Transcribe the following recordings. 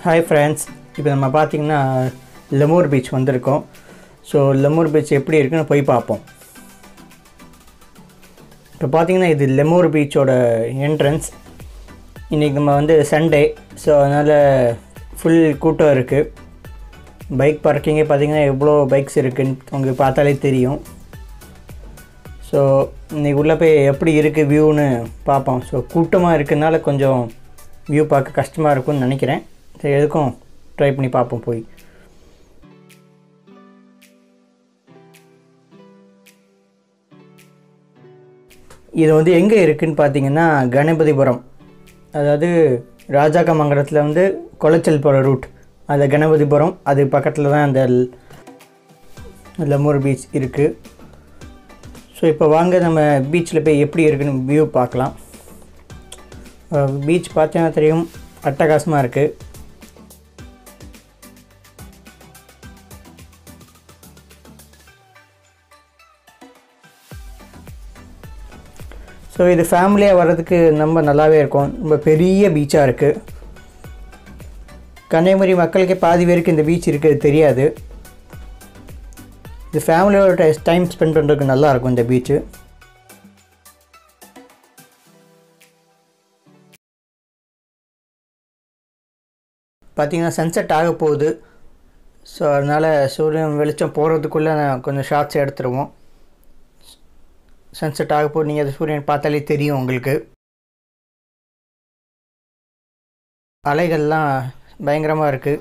hi friends இப்போ நம்ம பார்த்தீங்கன்னா லெமூர் பீச் வந்திருக்கோம் ஸோ லெமூர் பீச் எப்படி இருக்குன்னு போய் பார்ப்போம் இப்போ பார்த்தீங்கன்னா இது லெமூர் பீச்சோட என்ட்ரன்ஸ் இன்றைக்கி நம்ம வந்து சண்டே ஸோ அதனால் ஃபுல் கூட்டம் இருக்குது பைக் பார்க்கிங்கே பார்த்தீங்கன்னா எவ்வளோ பைக்ஸ் இருக்குன்னு உங்களுக்கு பார்த்தாலே தெரியும் ஸோ இன்றைக்கி உள்ளே போய் எப்படி இருக்குது வியூன்னு பார்ப்போம் ஸோ கூட்டமாக இருக்கிறதுனால கொஞ்சம் வியூ பார்க்க கஷ்டமாக இருக்கும்னு நினைக்கிறேன் சரி எதுக்கும் ட்ரை பண்ணி பார்ப்போம் போய் இது வந்து எங்கே இருக்குதுன்னு பார்த்தீங்கன்னா கணபதிபுரம் அதாவது ராஜாக்கமங்கலத்தில் வந்து குளச்சல் போகிற ரூட் அது கணபதிபுரம் அது பக்கத்தில் தான் அந்த லெமூர் பீச் இருக்குது ஸோ இப்போ வாங்க நம்ம பீச்சில் போய் எப்படி இருக்குன்னு வியூ பார்க்கலாம் பீச் பார்த்தீங்கன்னா தெரியும் அட்டகாசமாக இருக்குது ஸோ இது ஃபேமிலியாக வர்றதுக்கு ரொம்ப நல்லாவே இருக்கும் ரொம்ப பெரிய பீச்சாக இருக்குது கன்னியாகுமரி மக்களுக்கே பாதி பேருக்கு இந்த பீச் இருக்குது தெரியாது இது ஃபேமிலியோட டைம் ஸ்பெண்ட் பண்ணுறதுக்கு நல்லாயிருக்கும் இந்த பீச்சு பார்த்திங்கன்னா சன்செட் ஆக போகுது ஸோ அதனால் சூரியன் வெளிச்சம் போகிறதுக்குள்ளே நான் கொஞ்சம் ஷார்ட்ஸ் எடுத்துருவோம் சன்செட் ஆக போது நீங்கள் அது சூரியன் பார்த்தாலே தெரியும் உங்களுக்கு அலைகள்லாம் பயங்கரமாக இருக்குது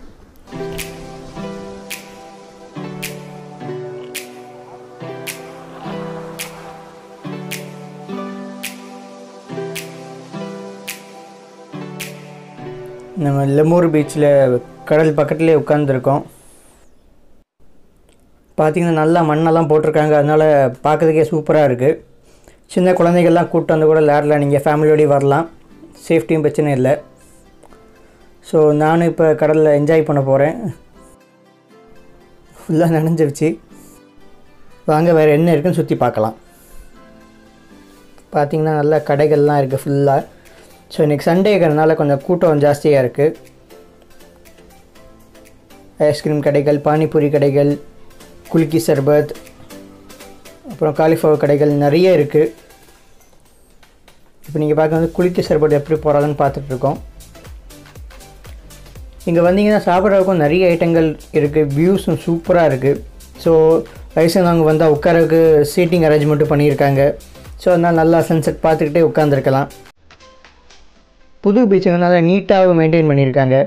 நம்ம லெமூர் பீச்சில் கடல் பக்கத்துலேயே உட்காந்துருக்கோம் பார்த்திங்கன்னா நல்லா மண்ணெல்லாம் போட்டிருக்காங்க அதனால் பார்க்குறதுக்கே சூப்பராக இருக்குது சின்ன குழந்தைகள்லாம் கூப்பிட்டு வந்து கூட விளையாடலாம் நீங்கள் ஃபேமிலியோடய வரலாம் சேஃப்டியும் பிரச்சனை இல்லை ஸோ நானும் இப்போ கடலில் என்ஜாய் பண்ண போகிறேன் ஃபுல்லாக நனைஞ்சிருச்சு வாங்க வேறு என்ன இருக்குன்னு சுற்றி பார்க்கலாம் பார்த்திங்கன்னா நல்ல கடைகள்லாம் இருக்குது ஃபுல்லாக ஸோ இன்றைக்கி சண்டேங்கிறதுனால கொஞ்சம் கூட்டம் ஜாஸ்தியாக இருக்குது ஐஸ்கிரீம் கடைகள் பானிபூரி கடைகள் குலுக்கி சர்பத் அப்புறம் காலிஃப்ளவர் கடைகள் நிறைய இருக்குது இப்போ நீங்கள் பார்க்க வந்து குலுக்கி சர்பத் எப்படி போகிறாங்கன்னு பார்த்துட்ருக்கோம் இங்கே வந்தீங்கன்னா சாப்பிட்றதுக்கும் நிறைய ஐட்டங்கள் இருக்குது வியூஸும் சூப்பராக இருக்குது ஸோ வயசானவங்க வந்தால் உட்காரக்கு சீட்டிங் அரேஞ்ச்மெண்ட்டும் பண்ணியிருக்காங்க ஸோ அதனால் நல்லா சன்செட் பார்த்துக்கிட்டே உட்காந்துருக்கலாம் புது பீச்சுங்க நல்லா நீட்டாகவும் மெயின்டைன் பண்ணியிருக்காங்க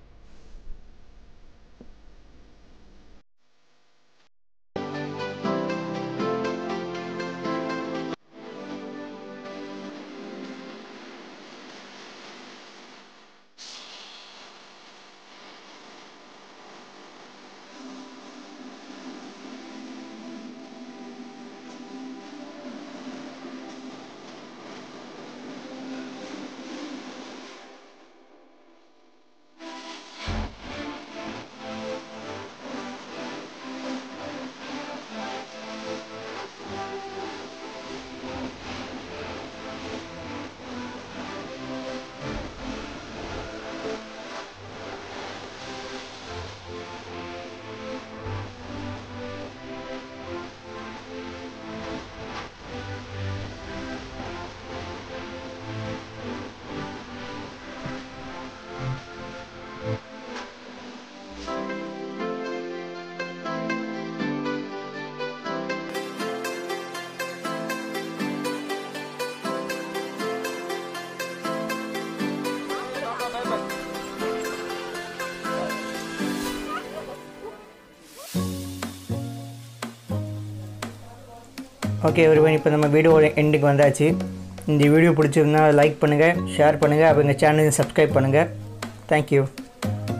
ஓகே ஒருவன் இப்போ நம்ம வீடியோ எண்டுக்கு வந்தாச்சு இந்த வீடியோ பிடிச்சிருந்தா லைக் பண்ணுங்கள் ஷேர் பண்ணுங்கள் அப்போ எங்கள் சேனலையும் சப்ஸ்கிரைப் பண்ணுங்கள் தேங்க்யூ